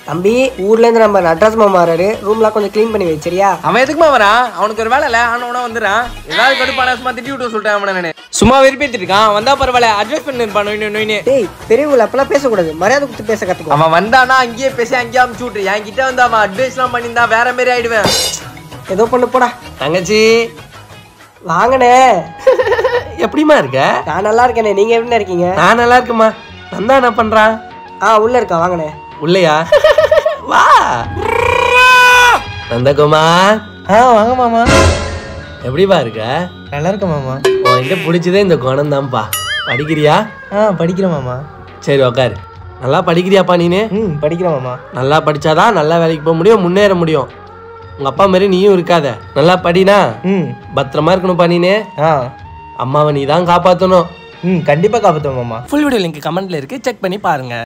தம்பி ஊர்ல இருந்து நம்ம நட்ராஜ் மாமா வராரு ரூம்லாம் கொஞ்சம் க்ளீன் பண்ணி வை சரியா அவன் எதுக்குமா வரான் அவனுக்கு ஒரு வேலை இல்ல அவனோட வந்துடுறான் ஏதாவது கடுப்பான சும்மா திட்டி விட்டு சொல்லிட்டேன் அவனை நானு சும்மா வெறுப்பேத்திட்டு இருக்கான் வந்தா பரவாயில்ல அட்வைஸ் பண்ணிருப்பான் நொய் நொய்னு டேய் பெரியவங்களை அப்பெல்லாம் பேசக்கூடாது மரியாதை கொடுத்து பேச கத்துக்கோ அவன் வந்தானா அங்கேயே பேசி அங்கேயே அமுச்சு விட்டு என்கிட்ட வந்து அவன் அட்வைஸ் எல்லாம் பண்ணியிருந்தா வேற மாதிரி ஆயிடுவேன் ஏதோ பண்ணு போடா தங்கச்சி வாங்கண்ணே எப்படிமா இருக்க நான் நல்லா இருக்கேனே நீங்க எப்படி இருக்கீங்க நான் நல்லா இருக்குமா நந்தா என்ன பண்றான் ஆ உள்ள இருக்கா வாங்கண்ணே உள்ளையா வா நந்தகுமார் ஆ வாங்க மாமா எப்படிப்பா இருக்க நல்லா இருக்க மாமா உன்கிட்ட பிடிச்சதே இந்த குணம் தான்ப்பா படிக்கிறியா ஆ படிக்கிறேன் மாமா சரி உக்காரு நல்லா படிக்கிறியாப்பா நீனு ம் படிக்கிறேன் மாமா நல்லா படிச்சாதான் நல்லா வேலைக்கு போக முடியும் முன்னேற முடியும் உங்க அப்பா மாதிரி நீயும் இருக்காத நல்லா படினா ம் பத்திரமா இருக்கணும்ப்பா நீனு ஆ அம்மாவை நீ தான் காப்பாற்றணும் ம் கண்டிப்பாக காப்பாற்றுவேன் மாமா ஃபுல் வீடியோ லிங்க் கமெண்ட்ல இருக்கு செக் பண்ணி பாருங்க